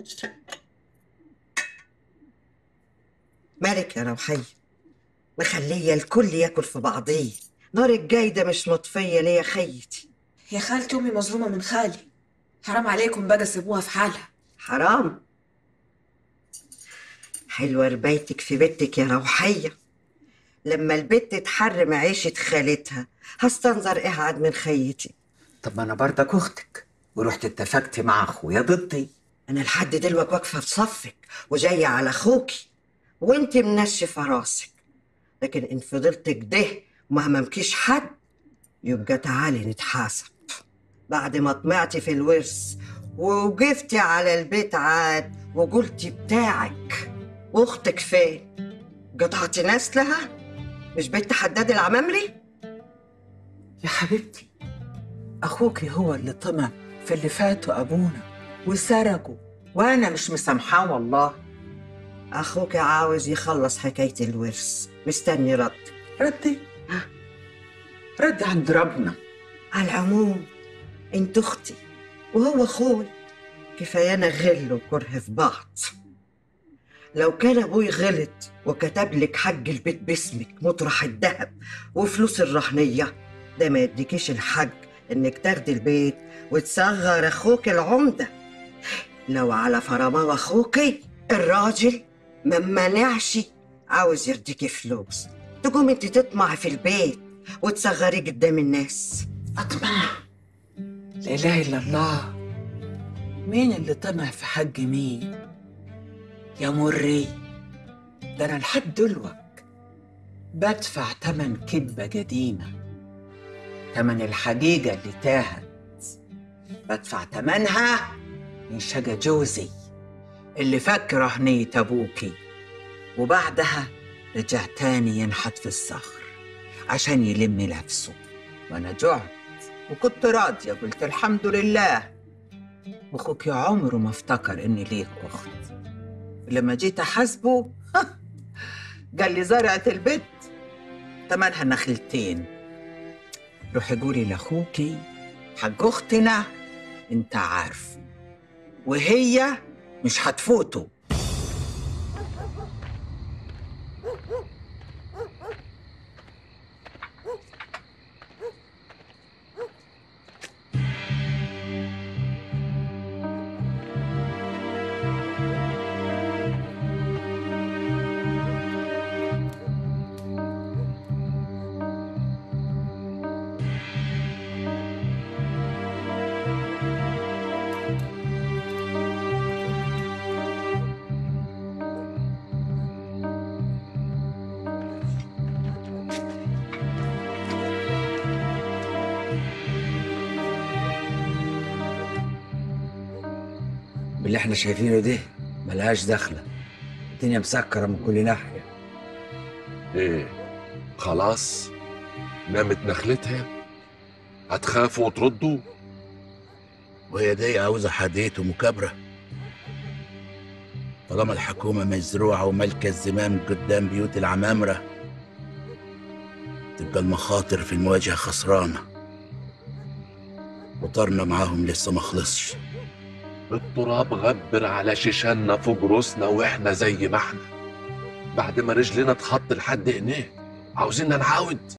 مالك يا روحية مخلية الكل ياكل في بعضيه نار الجايدة مش مطفية ليه يا خيتي يا خالتي امي مظلومه من خالي حرام عليكم بقى سيبوها في حالها حرام حلوة ربايتك في بيتك يا روحية لما البت تحرم عيشة خالتها هستنظر اقعد من خيتي طب ما انا برضك اختك ورحت اتفقت مع اخويا ضدي انا لحد دلوقتي واقفة في صفك وجاية على اخوكي وانت منشفة راسك لكن ان فضلت كده وما هممكيش حد يبقى تعالي نتحاسب بعد ما طمعتي في الورث ووقفتي على البيت عاد وقلتي بتاعك واختك فين قطعتي نسلها مش بنت حداد العمامري يا حبيبتي اخوك هو اللي طمع في اللي فاتوا ابونا وسرقوا وانا مش مسامحاه والله اخوك عاوز يخلص حكايه الورث مستني رد ردي ردي عند ربنا على العموم انت اختي وهو اخوي كفايانا غل وكره في بعض لو كان ابوي غلط وكتب لك حج البيت باسمك مطرح الذهب وفلوس الرهنيه ده ما يديكيش الحج انك تاخدي البيت وتصغر اخوك العمده لو على فرماوة اخوكي الراجل ما منعش عاوز يرضيكي فلوس تقوم انت تطمعي في البيت وتصغري قدام الناس اطمع لا اله الا الله مين اللي طمع في حق مين يا مري ده انا لحد دلوقت بدفع تمن كذبة قديمة تمن الحقيقة اللي تاهت بدفع تمنها من شقى جوزي اللي فك رهنية أبوكي وبعدها رجع تاني ينحت في الصخر عشان يلم نفسه وأنا جعت وكنت راضية قلت الحمد لله وأخوك عمره ما افتكر إني ليك أخت لما جيت أحاسبه قال لي زرعة البيت تمنها نخلتين روحي قولي لأخوكي حق أختنا أنت عارف وهي مش هتفوته باللي احنا شايفينه ده ملهاش دخلة الدنيا مسكرة من كل ناحية ايه خلاص نامت نخلتها هتخافوا وتردوا وهي دي عاوزة حديث ومكابرة طالما الحكومة مزروعة ومالكة الزمام قدام بيوت العمامرة تبقى المخاطر في المواجهة خسرانة وطرنا معاهم لسه ما خلصش التراب غبر على شيشاننا فوق روسنا واحنا زي ما احنا بعد ما رجلنا اتخط لحد هناك عاوزيننا نعاود